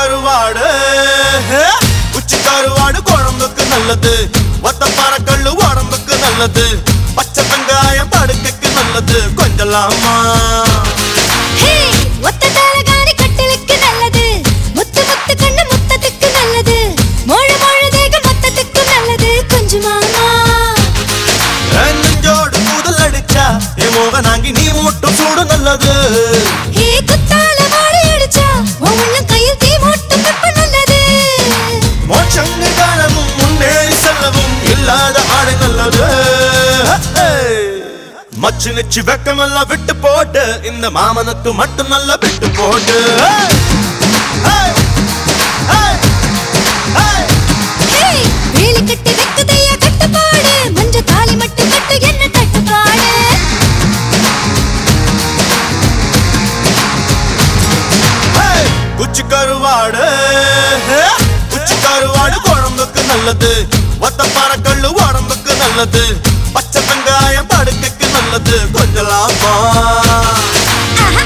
கருவாடு உச்சி கருவாடு குழம்புக்கு நல்லது ஒத்த பறக்கல்லு உடம்புக்கு நல்லது பச்சை வெங்காயம் படுக்கைக்கு நல்லது கொஞ்சலாமா ஹே ஒத்த தலகாணி கட்டிலுக்கு நல்லது முத்து முத்து கண்ணு முத்தத்துக்கு நல்லது மொழ மொழ தேகம் மொத்தத்துக்கு நல்லது கொஞ்சம் மாமா என் நெஞ்சோடு கூதல் அடிச்சா என் மோகனாங்கி நீ மட்டும் சூடு நல்லது ஹே குத்தால வாழை அடிச்சா உன் உள்ளம் கையில் தீ மூட்டும் வெப்ப நல்லது மோட்சங்கு காலமும் முன்னேறி செல்லவும் இல்லாத ஆடை நல்லது மச்சு நிச்சு வெக்கமெல்லாம் விட்டு போட்டு இந்த மாமனுக்கு மட்டும் நல்லா விட்டு போட்டு Hey! Hey! Hey! ஹே வேலி கட்டி வெக்குதையா கட்டுப்பாடு மஞ்ச தாலி மட்டும் கட்டு என்ன தட்டுப்பாடு Hey! குச்சி கருவாடு குச்சி கருவாடு குழம்புக்கு நல்லது ஒத்த பறக்கல்லு உடம்புக்கு நல்லது பச்சை வெங்காயம் படுக்கைக்கு நல்லது கொஞ்சலாமா ஆஹா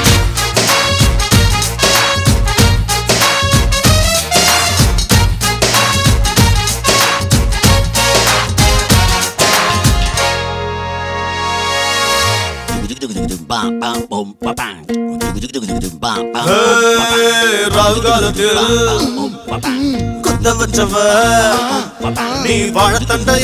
Hey, ராகு காலத்தில் குத்த வச்சவ நீ வாழத்தண்டைய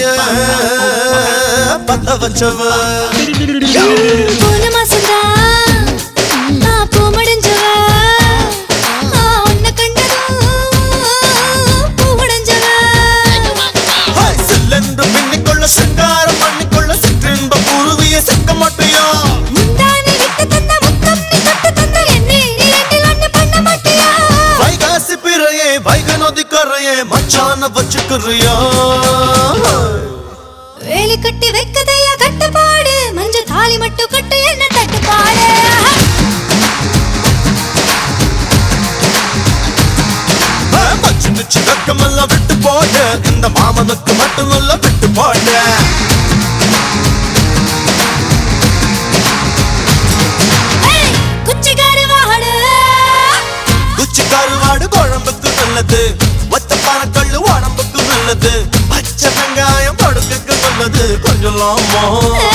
பத்த வச்சவ போன மாசம்தான் நான் பூ முடிஞ்சவ நான் உன்னை கண்டதும் பூ உடைஞ்சவ ஹாய், சில்லென்று பின்னிக்கொள்ள சிங்காரம் பண்ணிக்கொள்ள சிற்றின்ப குருவிய சிக்க மாட்டியா முந்தானை விட்டு தந்த முத்தம் நீ தொட்டு தந்த என்னை நீ ரெண்டில் ஒண்ணு பண்ண மாட்டியா வைகாசி பிறையே வைக நதி கரையே மச்சான வச்சுக்கிறியா வேலி கட்டி வைக்கதையா கட்டுப்பாடு மஞ்ச தாலி மட்டும் கட்டு என்ன தட்டுப்பாடு மச்சு நிச்சு வெக்கமெல்லாம் விட்டு போட்டு இந்த மாமனுக்கு மட்டும் நல்ல விட்டு போட்டு ஏய், குச்சிக்கார வாடு குச்சி கருவாடு குழம்புக்கு நல்லது ஒத்த பறக்கல்லு உடம்புக்கு நல்லது பச்சை வெங்காயம் படுக்கைக்கு நல்லது கொஞ்சம் லாமா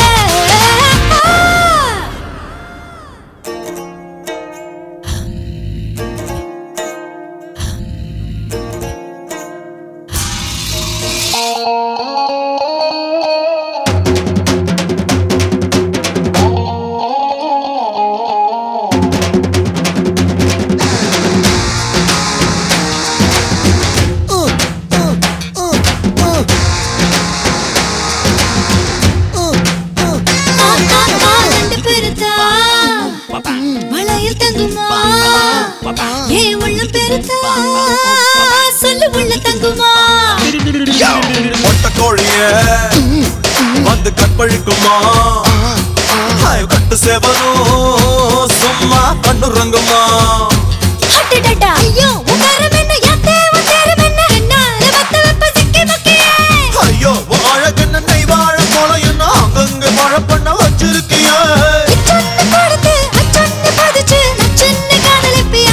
ரெண்டு பெருத்தா வளையல் தங்குமா ஏ உள்ள பெருத்தா சொல்லு உள்ள தங்குமா ஒட்ட கோழிய வந்து கற்பழிக்குமா ஹாய், கட்டு சேவனும் சும்மா கண்ணுறங்குமா அடடடா ஐயோ உங்கரம் என்ன யாத்தே உத்தரம் என்ன என்னால வத்த வெப்ப சிக்கி மக்கியே ஐயோ உன் அழகென்ன நெய்வாழ போல என்ன அங்கங்க மழை பண்ண வச்சிருக்கிய இச்சொன்னு கொடுத்து அச்சொன்னு பதிச்சு நச்சொன்னு காதலிப்பியா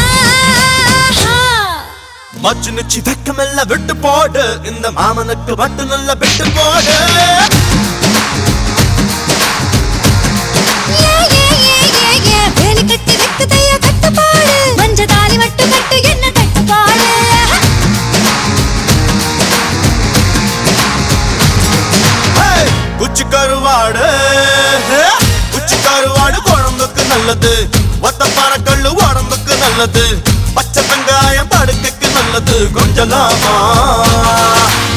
மச்சு நிச்சு வெக்கமெல்லாம் விட்டு போடு இந்த மாமனுக்கு மட்டும் நல்ல விட்டு போடு ஏ ஏ ஏ ஏ ஏ வேலி கட்டி வெக்குதையா கட்டுப்பாடு மஞ்ச தாலி மட்டும் கட்டு என்ன தட்டுப்பாடு ஹேய், குச்சி கருவாடு குச்சி கருவாடு குழம்புக்கு நல்லது ஒத்த பறக்கல்லு உடம்புக்கு நல்லது பச்சை வெங்காயம் படுக்கைக்கு நல்லது கொஞ்சலாமா